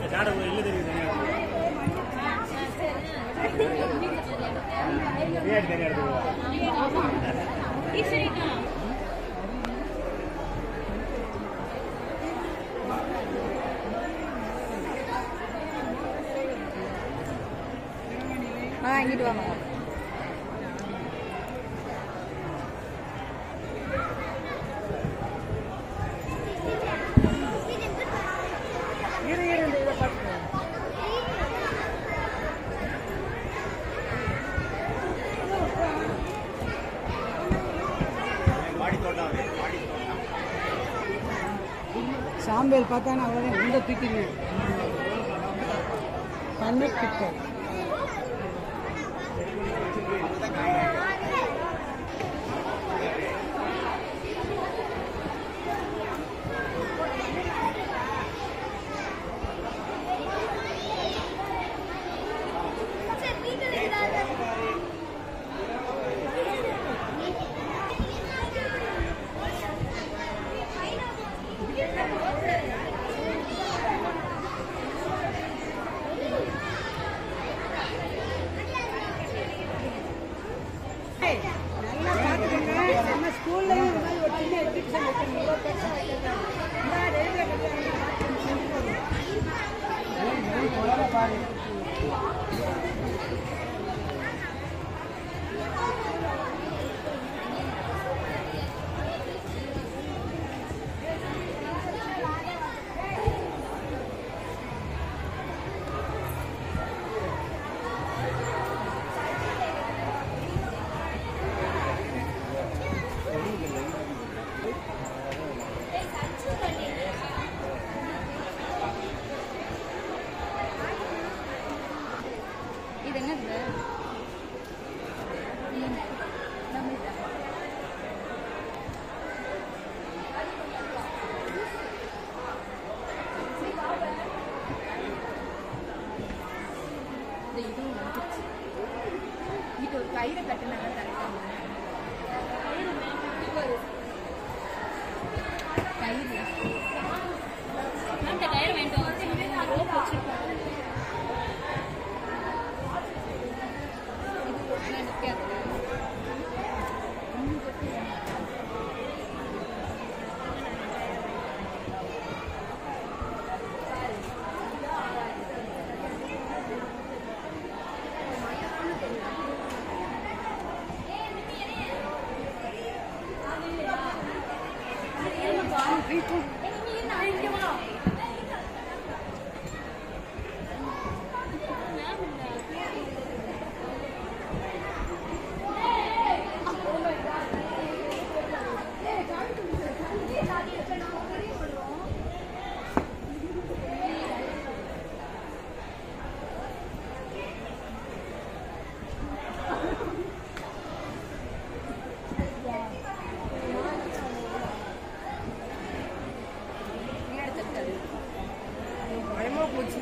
காடை இல்லை தெரியுது பிரியாணி தனியாக எடுத்துக்கலாம் ஆ இங்கிட்டு வாங்க இரு இரு இந்த இதை பார்த்துக்கோ மாடி தோட்டம் மாடி சாம்பல் பார்த்தானே அவரை உள்ள தூக்கிங்க பண்ணி கிட்ட நல்லா பார்த்துக்கோங்க நம்ம ஸ்கூல்லையும் இந்த மாதிரி ஒரு சின்ன எக்ஸிபிஷன் வைக்கணும் இவ்வளோ பெருசாக வைக்கிறாங்க இந்த ரயில்வே கல்யாணம் பாரு இது என்னது இது ஒரு கயிறு கட்டினாங்க கயிறு அந்த கயிறு வேண்டும் ரோப் வச்சிருக்கோம் பயமா போச்சு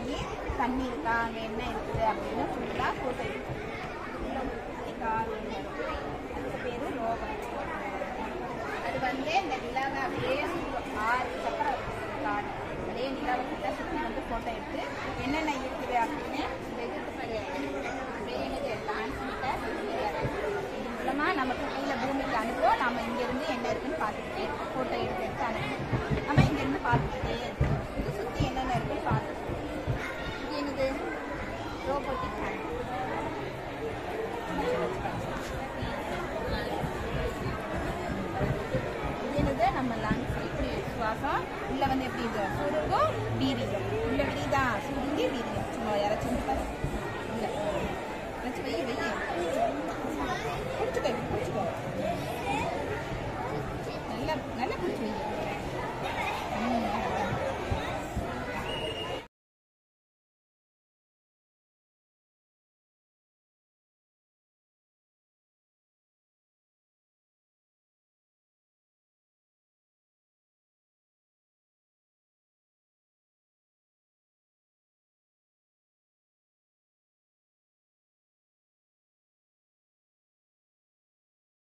பண்ணி தண்ணி இருக்கா அங்கே என்ன இருக்குது அப்படின்னு ஃபுல்லாக ஃபோட்டோ எடுப்போம் உள்ள ஊற்றி கார் வரும் அதுக்கு பேர் ரோகம் அது வந்து இந்த நிலாவை அப்படியே சுத்தும். ஆறு சக்கரம் இருக்கும் கார் அதே நிலாவை கிட்ட சுற்றி வந்து ஃபோட்டோ எடுத்து